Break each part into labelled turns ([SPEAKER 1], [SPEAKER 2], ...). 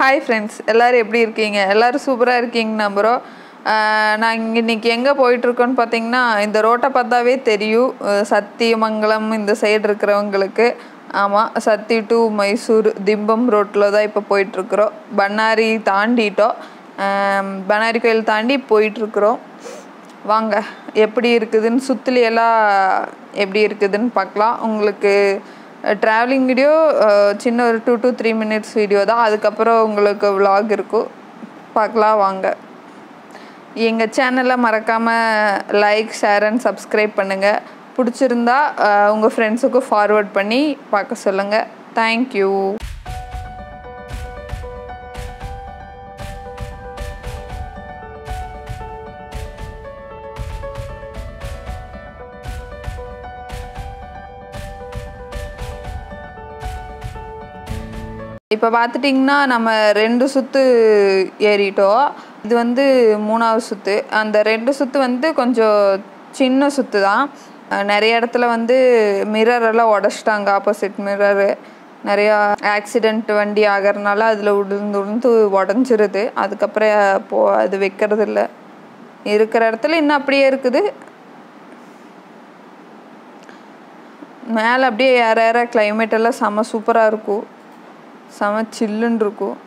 [SPEAKER 1] Hi friends எல்லோரும் எப்படி இருக்கீங்க எல்லோரும் சூப்பராக இருக்கீங்க நம்புகிறோம் நான் இங்கே இன்றைக்கி எங்கே போயிட்டுருக்கோன்னு பார்த்தீங்கன்னா இந்த ரோட்டை பார்த்தாவே தெரியும் அஹ் சத்தியமங்கலம் இந்த சைடு இருக்கிறவங்களுக்கு ஆமாம் சத்தி டு மைசூர் திம்பம் ரோட்டில் தான் இப்போ போயிட்டுருக்குறோம் பண்ணாரி தாண்டிட்டோம் அஹ் பண்ணாரி கோயில் தாண்டி போயிட்டுருக்குறோம் வாங்க எப்படி இருக்குதுன்னு சுற்றுலியெல்லாம் எப்படி இருக்குதுன்னு பார்க்கலாம் உங்களுக்கு ட்ராவலிங் வீடியோ சின்ன ஒரு two to three minutes video தான் அதுக்கப்புறம் உங்களுக்கு vlog இருக்கும் பார்க்கலாம் வாங்க எங்கள் சேனலை மறக்காமல் லைக் ஷேர் அண்ட் சப்ஸ்கிரைப் பண்ணுங்கள் பிடிச்சிருந்தா உங்கள் ஃப்ரெண்ட்ஸுக்கும் ஃபார்வர்ட் பண்ணி பார்க்க சொல்லுங்கள் தேங்க்யூ இப்போ பார்த்துட்டிங்கன்னா நம்ம ரெண்டு சுற்று ஏறிட்டோம் இது வந்து மூணாவது சுற்று அந்த ரெண்டு சுற்று வந்து கொஞ்சம் சின்ன சுற்று தான் அஹ் நிறைய இடத்துல வந்து மிரர் எல்லாம் உடச்சிட்டாங்க ஆப்போசிட் மிரரு நிறையா ஆக்சிடெண்ட் வண்டி ஆகிறதுனால அதில் உளுந்து உளுந்து உடஞ்சிருது அதுக்கப்புறம் போ அது வைக்கிறது இல்லை இருக்கிற இடத்துல இன்னும் அப்படியே இருக்குது மேலே அப்படியே ஏற ஏற climate எல்லாம் செம்ம சூப்பராக இருக்கும் செம சில்லுன்னு இருக்கும்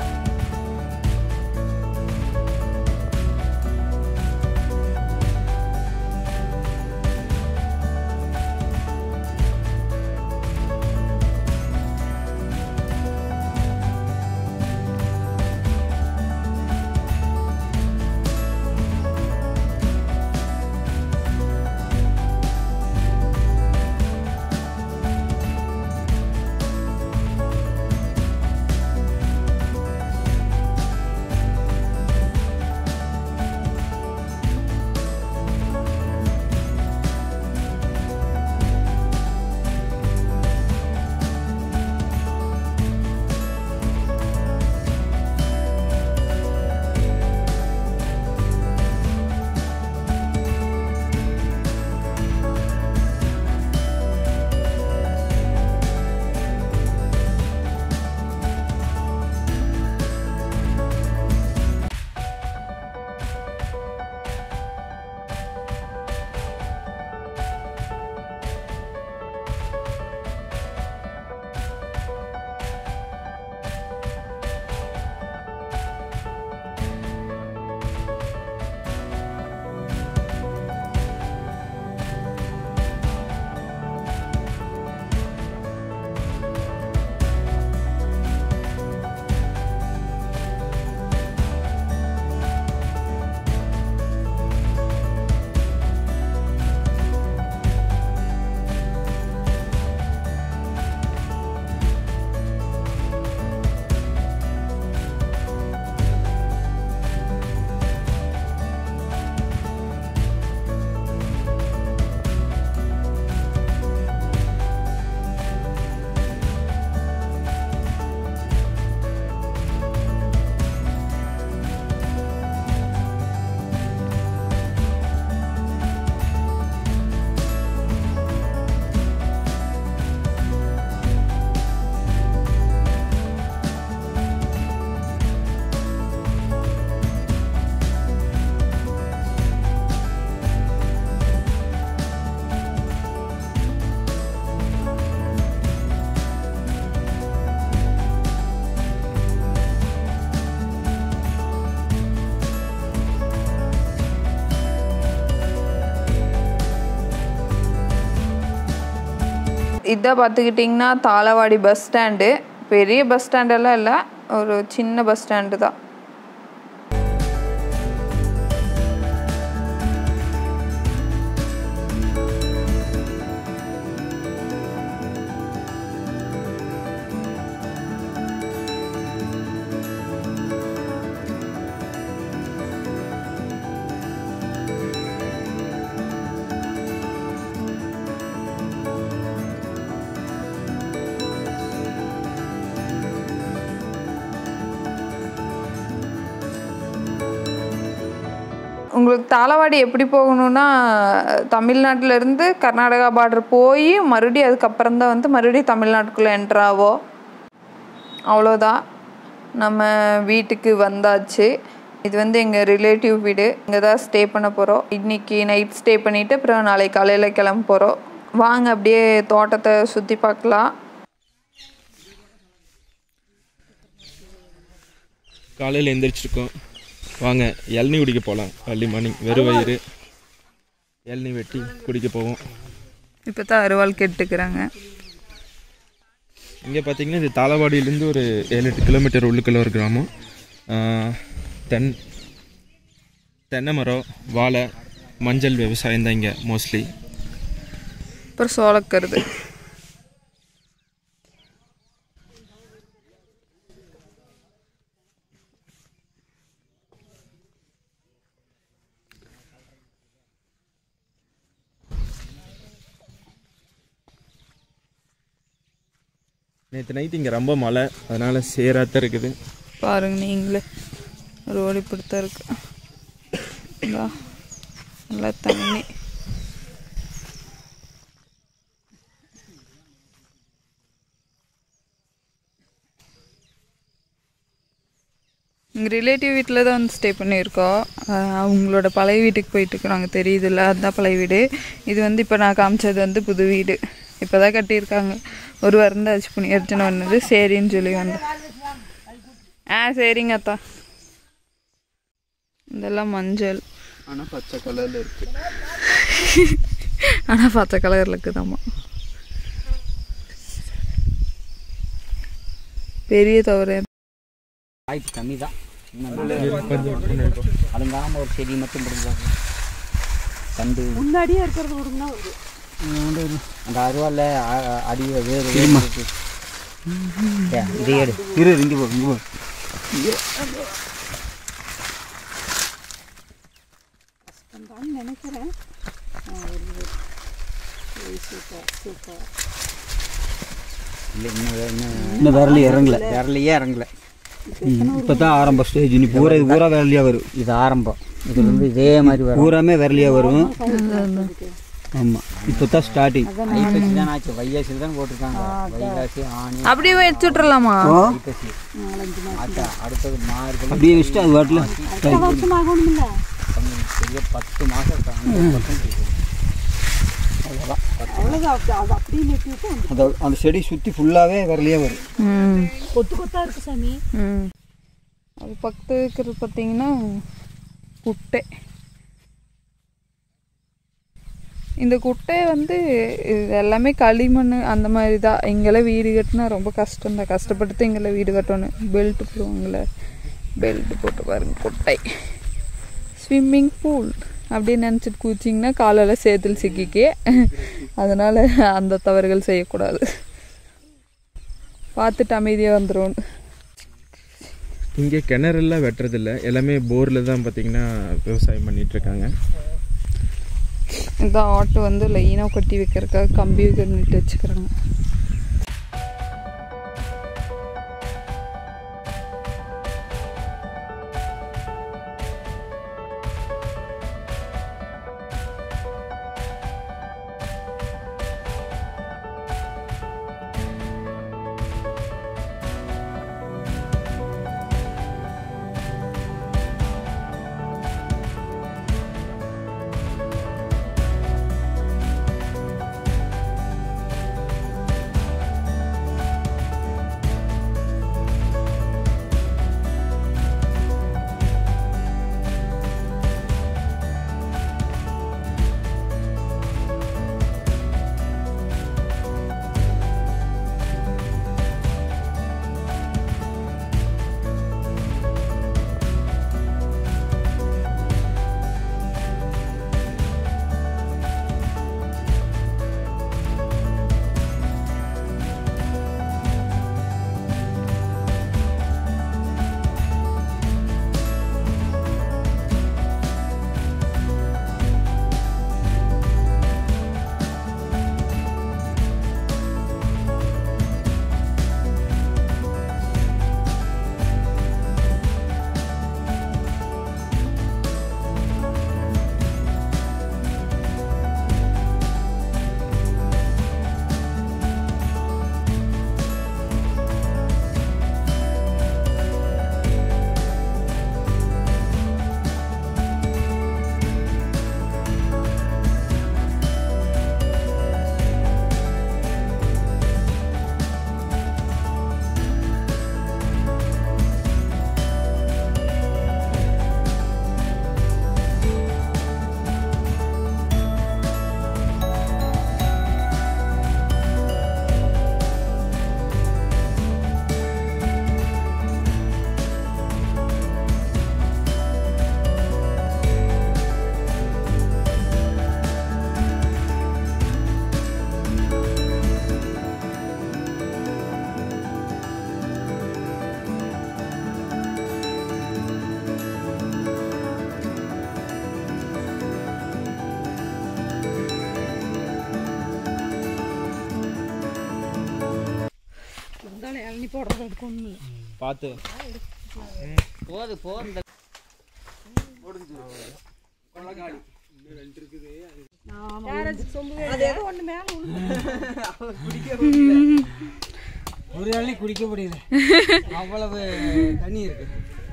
[SPEAKER 1] இதை பார்த்துக்கிட்டிங்கன்னா தாளவாடி பஸ் ஸ்டாண்டு பெரிய பஸ் ஸ்டாண்டெல்லாம் இல்லை ஒரு சின்ன பஸ் ஸ்டாண்டு தான் உங்களுக்கு தாளவாடி எப்படி போகணும்னா தமிழ்நாட்டுல இருந்து கர்நாடகா பார்டர் போய் மறுபடியும் அதுக்கப்புறம் தான் வந்து மறுபடியும் தமிழ்நாட்டுக்குள்ளே என்ட்ரு ஆகும் அவ்வளோதான் நம்ம வீட்டுக்கு வந்தாச்சு இது வந்து எங்கள் ரிலேட்டிவ் வீடு இங்கே தான் ஸ்டே பண்ண போகிறோம் இன்னைக்கு நைட் ஸ்டே பண்ணிவிட்டு அப்புறம் நாளைக்கு காலையில் கிளம்ப போகிறோம் வாங்க அப்படியே தோட்டத்தை சுற்றி பார்க்கலாம்
[SPEAKER 2] காலையில் எந்திரிச்சிருக்கோம் வாங்க இளநீ குடிக்க போகலாம் early மார்னிங் வெறும் வயிறு இளநீ வெட்டி குடிக்க போவோம்
[SPEAKER 1] இப்போ தான் அருவாள் கெட்டுக்கிறாங்க
[SPEAKER 2] இங்கே பார்த்தீங்கன்னா இது தாளவாடியிலேருந்து ஒரு ஏழு எட்டு கிலோமீட்டர் உள்ளுக்குள்ள ஒரு கிராமம் ஆஹ், தென் தென்னை மரம் வாழை மஞ்சள் விவசாயம் தான் இங்கே மோஸ்ட்லி
[SPEAKER 1] அப்புறம் சோளக்கருது
[SPEAKER 2] நேற்று நைட் இங்கே ரொம்ப மழை அதனால் சேராத்தான் இருக்குது
[SPEAKER 1] பாருங்க நீங்களே ரோடு இப்படித்தான் இருக்கு இந்தா, நல்லா தண்ணி எங்கள் ரிலேட்டிவ் வீட்டில் தான் வந்து ஸ்டே பண்ணியிருக்கோம் அஹ் அவங்களோட பழைய வீட்டுக்கு போயிட்டு இருக்கிறாங்க தெரியுதுல்ல அதுதான் பழைய வீடு இது வந்து இப்போ நான் காமிச்சது வந்து புது வீடு இப்போ தான் கட்டியிருக்காங்க ஒரு வாரம் தான் ஆச்சு புண்ணி அர்ச்சனை வந்தது சரின்னு சொல்லி வந்தேன் ஆ சரிங்க அத்தா இதெல்லாம் மஞ்சள்
[SPEAKER 3] ஆனால் பச்சை கலரில் இருக்கு
[SPEAKER 1] ஆனால் பச்சை கலரில் இருக்குதாம்மா பெரிய தவறு
[SPEAKER 4] வாய்ப்பு கம்மி தான் அலங்காமல் ஒரு செடி மட்டும் பிடிச்சாங்க கண்டு முன்னாடியே இருக்கிறது ஒரு அந்த அருவால அடி வேறு வேறு இருக்கு. ஏ, இதை எடு
[SPEAKER 3] இரு இங்கே போ இங்கே போ
[SPEAKER 4] இல்லை இன்னும் வே- இன்னும்
[SPEAKER 3] இன்னும் விரலி இறங்கல
[SPEAKER 4] விரலையே இறங்கல
[SPEAKER 3] இப்போ தான் ஆரம்ப ஸ்டேஜ் நீ பூரா இது பூரா விரலியாக வரும்
[SPEAKER 4] இது ஆரம்பம் இதுல இருந்து இதே மாதிரி வரும்
[SPEAKER 3] பூராமே விரலியாக வரும் ஆமாம் இப்போ தான் ஸ்டார்டிங்
[SPEAKER 4] ஐப்பசி தான் ஆச்சு வைகாசி தான் போட்டிருக்காங்க வைகாசி ஆணி
[SPEAKER 1] அப்படியே வச்சு விட்றலாமா
[SPEAKER 4] ஐப்பசி ஆச்சா அடுத்தது மார்கழி
[SPEAKER 3] அப்படியே வச்சுட்டு அது வாட்டில்
[SPEAKER 4] பெரிய பத்து மாதம் இருக்காங்க
[SPEAKER 3] அந்த அந்த செடி சுற்றி ஃபுல்லாகவே விரலியாக வரும்
[SPEAKER 1] ம் கொத்து கொத்தா இருக்கு சாமி ம் அது பக்கத்து இருக்கிறது பார்த்தீங்கன்னா குட்டை இந்த குட்டை வந்து இது எல்லாமே களிமண் அந்த மாதிரி தான் இங்கெல்லாம் வீடு கட்டினா ரொம்ப கஷ்டம் தான் கஷ்டப்பட்டு இங்கெல்லாம் வீடு கட்டணும் பெல்ட் போடுவாங்கள்ல பெல்ட் போட்டு பாருங்க குட்டை ஸ்விம்மிங் பூல் அப்படின்னு நினச்சிட்டு குதிச்சிங்கன்னா காலையில் சேத்துல சிக்கிக்கே அதனால் அந்த தவறுகள் செய்யக்கூடாது பார்த்துட்டு அமைதியாக வந்துடும்
[SPEAKER 2] இங்கே கிணறெல்லாம் வெட்டுறதில்ல எல்லாமே போரில் தான் பார்த்தீங்கன்னா விவசாயம் பண்ணிட்டு இருக்காங்க
[SPEAKER 1] இந்த ஆட்டோ வந்து லைனாக கட்டி வைக்கிறதுக்காக கம்பி நிட்டு வச்சுக்கிறாங்க
[SPEAKER 2] பார்த்து
[SPEAKER 4] போது போது
[SPEAKER 3] ஒரு நாளைக்கு குடிக்க முடியல அவ்வளவு தண்ணி இருக்கு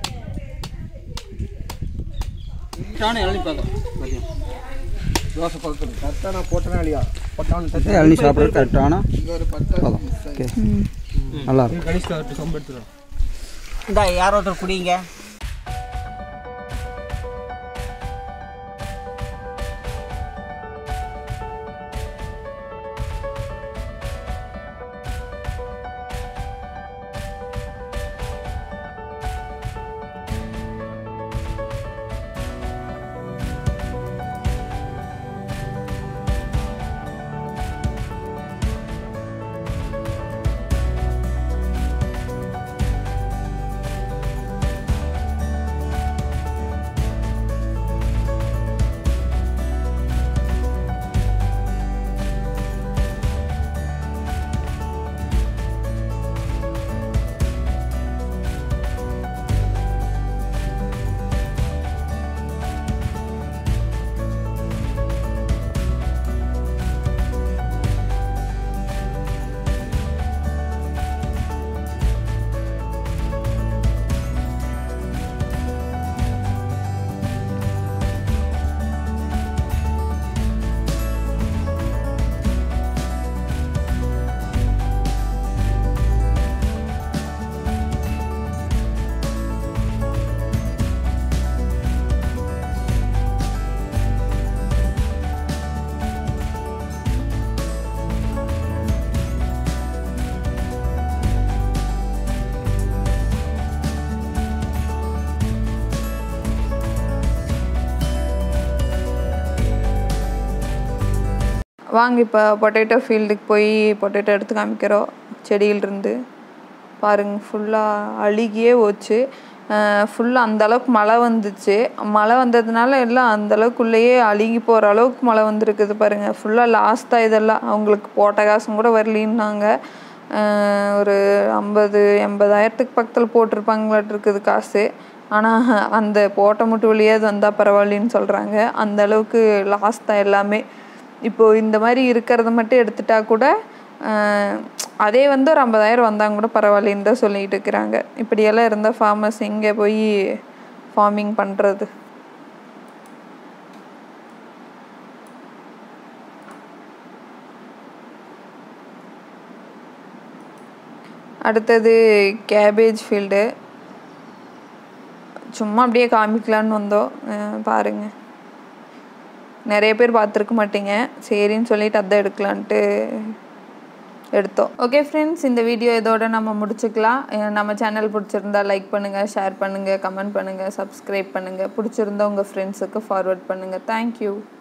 [SPEAKER 4] நானும் இளநி பார்க்கலாம் மதியம்
[SPEAKER 3] தோசை பக்கத்தில் கரெக்டாக நான் போட்டேனா இல்லையா போட்டாலும்
[SPEAKER 4] இளநி சாப்பிட்றது கரெக்டான ஓகே நல்லா இருக்கும்
[SPEAKER 2] கணிஷ்கா சொம்பு எடுத்துடும்
[SPEAKER 4] இந்த யாரோ ஒருத்தர் குடிங்க
[SPEAKER 1] வாங்க இப்போ பொட்டேட்டோ ஃபீல்டுக்கு போய் பொட்டேட்டோ எடுத்து காமிக்கிறோம் செடியிலிருந்து பாருங்க ஃபுல்லாக அழுகியே போச்சு ஃபுல்லாக அந்த அளவுக்கு மழை வந்துச்சு மழை வந்ததுனால எல்லாம் அந்த அளவுக்குள்ளேயே அழுகி போகிற அளவுக்கு மழை வந்திருக்குது பாருங்கள் ஃபுல்லாக லாஸ் தான் இதெல்லாம் அவங்களுக்கு போட்ட காசும் கூட வரலின்னாங்க அஹ் ஒரு ஐம்பது எண்பதாயிரத்துக்கு பக்கத்தில் போட்டிருப்பாங்களாட்டு இருக்குது காசு ஆனால் அந்த போட்ட மட்டும் வழியாவது வந்தால் பரவாயில்லன்னு சொல்கிறாங்க அந்த அளவுக்கு லாஸ் தான் எல்லாமே இப்போது இந்த மாதிரி இருக்கிறத மட்டும் எடுத்துட்டா கூட அஹ், அதே வந்து ஒரு ஐம்பதாயிரம் வந்தாங்க கூட பரவாயில்லன்னு தான் சொல்லிட்டு இருக்கிறாங்க இப்படியெல்லாம் இருந்தால் ஃபார்மர்ஸ் எங்கே போய் ஃபார்மிங் பண்ணுறது அடுத்தது கேபேஜ் ஃபீல்டு சும்மா அப்படியே காமிக்கலான்னு வந்தோம் அஹ் பாருங்க நிறைய பேர் பார்த்துருக்க மாட்டீங்க சரின்னு சொல்லிட்டு அதான் எடுக்கலான்ட்டு எடுத்தோம் ஓகே ஃப்ரெண்ட்ஸ் இந்த வீடியோ இதோட நம்ம முடிச்சுக்கலாம் அஹ் நம்ம சேனல் பிடிச்சிருந்தா லைக் பண்ணுங்கள் ஷேர் பண்ணுங்கள் கமெண்ட் பண்ணுங்கள் சப்ஸ்கிரைப் பண்ணுங்கள் பிடிச்சிருந்தா உங்கள் ஃப்ரெண்ட்ஸுக்கு ஃபார்வர்ட் பண்ணுங்கள் தேங்க்யூ